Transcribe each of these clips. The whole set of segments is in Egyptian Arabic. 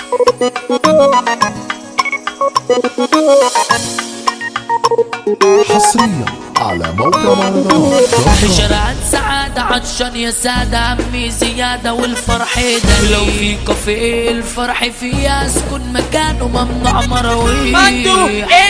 حصريا على موقع مهرجانات شرعت سعادة عطشان يا سادة عمي زيادة والفرح ده لو في كافيه الفرح فيه اسكن مكانه ممنوع مراويح مندو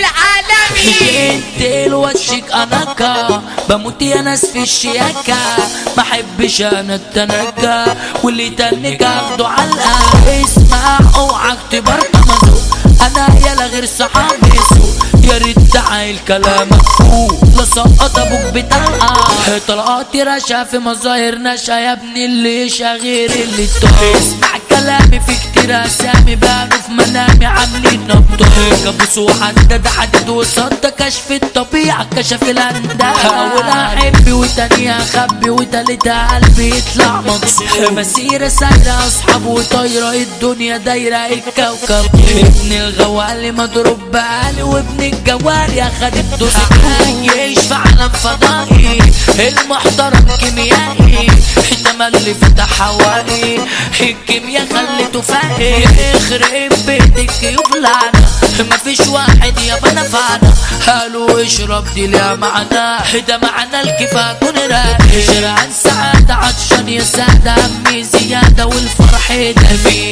العالمي انت وشك اناكا بموت يا ناس في الشياكة ما احبش انا التنكة واللي تنك اخده علقة اسمع اوعك تبرطمزو انا يلا غير صحابي سوق يا ريت تعايل كلامك فوق لا سقط ابوك بطلقة طلقاتي رشا في مظاهر نشا يا ابني اللي غير اللي تقول اسمع كلامي في كتير اسامي بانوا في منامي عاملين نبض كابوس وحدد حدد وصد كشف الطبيعة كشف الانداد اول احب وتاني اخبي وتالتها قلبي يطلع مكسور مسيرة سايرة اصحاب وطايرة الدنيا دايرة الكوكب ابن الغوالي مضروب بقالي وابن الجواري اخد الدوس عايش في عالم فضائي المحترم كيميائي تملي فتح هوائي الكيميا خليته فاقي يخرب بيتك يبلعنا مفيش واحد يا بنفعنا قالوا اشرب دي ليها معنى ده معنى الكفاية كون راقي شرع السعادة عطشان يا سادة همي زيادة والفرح ده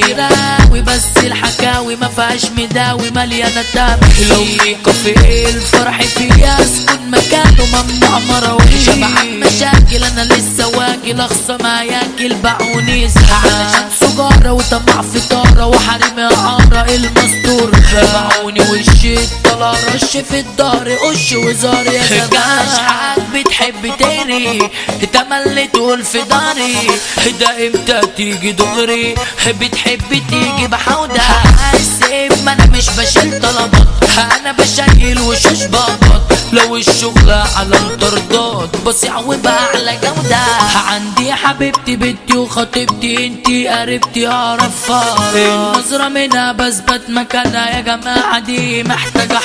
فيراوي بس الحكاوي ما فيهاش مداوي مليانة دم لو في كافيه الفرح فيه اسكن مكانه ممنوع مراويح شبع مشاكل انا لسه واكل اخصى ما ياكل باعوني علشان سجارة وطمع في طارة وحريم عارة المستور باعوني وشي طلع رش في الدار قش وزار يا زمان بتحب تاني تملي تقول في داري ده امتى تيجي دغري بتحب تيجي بحودة حاسب ما انا مش بشيل طلبات انا بشيل وشوش بقبض لو الشغل على الطردات بصيع وبأعلى جودة عندي حبيبتي بنتي وخطيبتي انتي قريبتي اعرف النظرة منها بثبت مكانها يا جماعة دي محتاجة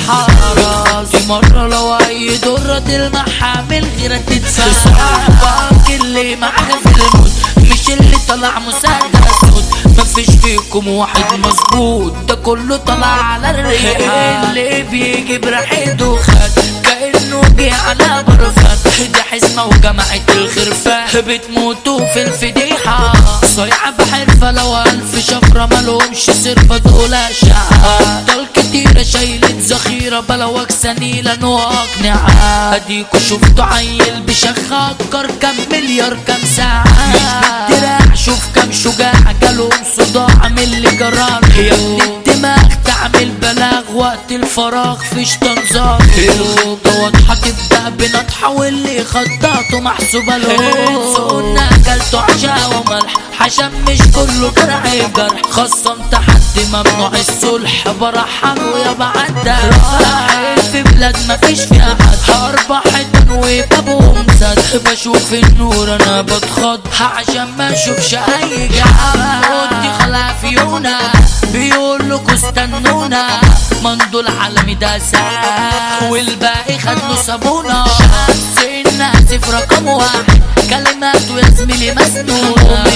حرس دي مرة لو اي ضرة تلمحها من غيرها تدفع صاحبك اللي معانا في الموت مش اللي طلع مسدس مفيش فيكم واحد مظبوط ده كله طلع على الريح اللي بيجي بريحته خد كأنه جه على برفان ده حزمة وجماعة الخرفان بتموتوا في الفضيحة صيعة بحرفة لو ألف شفرة مالهمش صرفة دول أشعة طال كتيرة شايلة ذخيرة بلوك سنيلة وأقنعة أديكوا شفتوا عيل بشخة أكر كام مليار كام ساعة مش بالدراع شوف كام شجاع جالهم صداع من اللي جرار يا ابن الدماغ تعمل بلاغ وقت الفراغ فيش تنظار الخطة واضحة تبدأ بنطحة واللي خطاته محسوبة له سقنا أكلته عشاء وملح عشان مش كله جرح جرح خصمت حد ممنوع الصلح برحمه يا بعدى رايح في بلاد مفيش فيها حد أربع حيطان وبابهم سد بشوف النور أنا بتخض عشان ما أشوفش أي جعان ودي خلافيونا بيقول لكوا استنونا مندو العالمي ده ساعة والباقي خد له صابونة شمس الناس في رقم واحد كلماته يا زميلي مسنونة